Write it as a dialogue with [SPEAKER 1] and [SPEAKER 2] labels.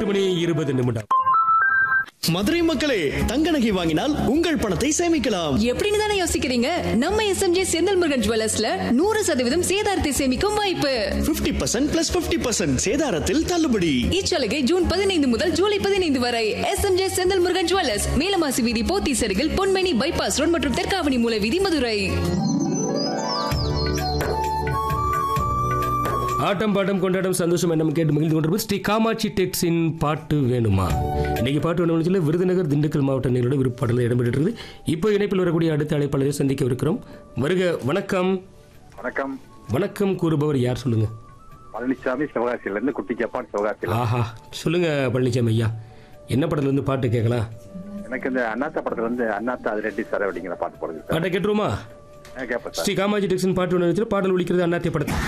[SPEAKER 1] எட்டு மணி இருபது நிமிடம்
[SPEAKER 2] மதுரை மக்களே தங்க நகை வாங்கினால் உங்கள் பணத்தை சேமிக்கலாம்
[SPEAKER 3] எப்படின்னு தானே யோசிக்கிறீங்க நம்ம எஸ்எம்ஜே செந்தில் முருகன் ஜுவல்லர்ஸ்ல நூறு சதவீதம் சேதாரத்தை சேமிக்கும் வாய்ப்பு
[SPEAKER 2] 50% பர்சன்ட் பிளஸ் பிப்டி பர்சன்ட் சேதாரத்தில் தள்ளுபடி
[SPEAKER 3] இச்சலுகை ஜூன் பதினைந்து முதல் ஜூலை பதினைந்து வரை எஸ்எம்ஜே செந்தில் முருகன் ஜுவல்லர்ஸ் மேலமாசி வீதி போத்தி சருகில் பொன்மேனி பைபாஸ் ரோட் மற்றும் தெற்காவணி மூல வீதி மதுரை
[SPEAKER 1] ஆட்டம் பாட்டம் கொண்டாட்டம் சந்தோஷம் என்ன கேட்டு மகிழ்ந்து கொண்டிருப்பது ஸ்ரீ காமாட்சி டெக்ஸின் பாட்டு வேணுமா இன்னைக்கு பாட்டு வேணும்னு சொல்லி விருதுநகர் திண்டுக்கல் மாவட்ட நேரோட விருப்பாடலில் இடம்பெற்று இப்போ இணைப்பில் வரக்கூடிய அடுத்த அழைப்பாளரை சந்திக்கவிருக்கிறோம் வருக வணக்கம்
[SPEAKER 4] வணக்கம்
[SPEAKER 1] வணக்கம் கூறுபவர் யார் சொல்லுங்க
[SPEAKER 4] பழனிசாமி சிவகாசியில இருந்து குட்டி ஜப்பான் சிவகாசியில
[SPEAKER 1] ஆஹா சொல்லுங்க பழனிசாமி ஐயா என்ன படத்துல இருந்து பாட்டு கேட்கலாம்
[SPEAKER 4] எனக்கு இந்த அண்ணாத்தா படத்துல வந்து அண்ணாத்தா அது ரெட்டி சார் அப்படிங்கிற பாட்டு போடுது சார்
[SPEAKER 1] பாட்டை கேட்டுருமா
[SPEAKER 4] கேட்பேன் சார்
[SPEAKER 1] ஸ்ரீ காமாட்சி டெக்ஸின் பாட்டு ஒன்று பாடல் ஒழிக்கிறது அண்ணாத்திய படத்தை